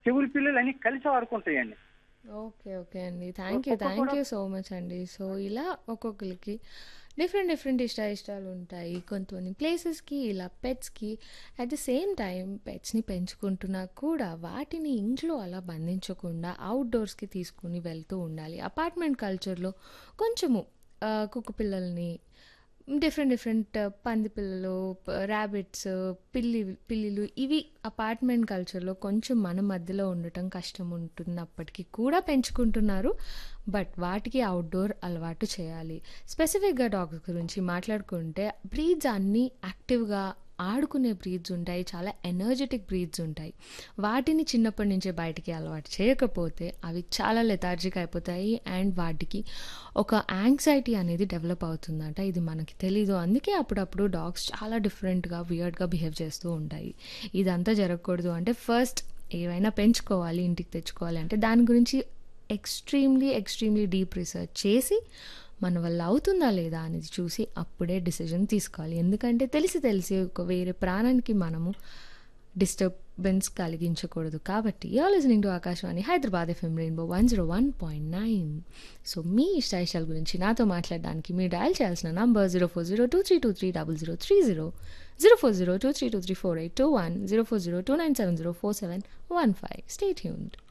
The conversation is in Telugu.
చెవులు పిల్లలు అన్ని కలిసి ఆడుకుంటాయండి ఓకే ఓకే అండి థ్యాంక్ యూ ఒక్కొక్క థ్యాంక్ కూడా యూ సో మచ్ అండి సో ఇలా ఒక్కొక్కరికి డిఫరెంట్ డిఫరెంట్ ఇష్ట ఇష్టాలు ఉంటాయి కొంతమంది ప్లేసెస్కి ఇలా పెట్స్కి అట్ ద సేమ్ టైం పెట్స్ని పెంచుకుంటున్నా కూడా వాటిని ఇంట్లో అలా బంధించకుండా అవుట్డోర్స్కి తీసుకుని వెళ్తూ ఉండాలి అపార్ట్మెంట్ కల్చర్లో కొంచెము ఆ, కుక్క పిల్లల్ని డిఫరెంట్ డిఫరెంట్ పంది పిల్లలు ర్యాబిట్స్ పిల్లి పిల్లిలు ఇవి అపార్ట్మెంట్ కల్చర్లో కొంచెం మన మధ్యలో ఉండటం కష్టం ఉంటున్నప్పటికీ కూడా పెంచుకుంటున్నారు బట్ వాటికి అవుట్డోర్ అలవాటు చేయాలి స్పెసిఫిక్గా డాగ్స్ గురించి మాట్లాడుకుంటే బ్రీడ్స్ అన్నీ యాక్టివ్గా ఆడుకునే బ్రీడ్స్ ఉంటాయి చాలా ఎనర్జెటిక్ బ్రీడ్స్ ఉంటాయి వాటిని చిన్నప్పటి నుంచే బయటికి అలవాటు చేయకపోతే అవి చాలా లెథార్జిక్ అయిపోతాయి అండ్ వాటికి ఒక యాంగ్జైటీ అనేది డెవలప్ అవుతుందంట ఇది మనకి తెలీదు అందుకే అప్పుడప్పుడు డాగ్స్ చాలా డిఫరెంట్గా వియర్డ్గా బిహేవ్ చేస్తూ ఉంటాయి ఇదంతా జరగకూడదు అంటే ఫస్ట్ ఏవైనా పెంచుకోవాలి ఇంటికి తెచ్చుకోవాలి అంటే దాని గురించి ఎక్స్ట్రీమ్లీ ఎక్స్ట్రీమ్లీ డీప్ రీసెర్చ్ చేసి మన వల్ల అవుతుందా లేదా అనేది చూసి అప్పుడే డిసిజన్ తీసుకోవాలి ఎందుకంటే తెలిసి తెలిసి ఒక వేరే ప్రాణానికి మనము డిస్టర్బెన్స్ కలిగించకూడదు కాబట్టి you're listening to Akashvani Hyderabad FM rainbow one zero one point nine so మీ ఇష్ట ఇష్టాల గురించి నాతో మాట్లాడడానికి మీరు డయల్ చేయాల్సిన number zero four zero two three two three double zero three zero zero four zero two three two three four eight two one zero four zero two nine seven zero four seven one five stay యూన్డ్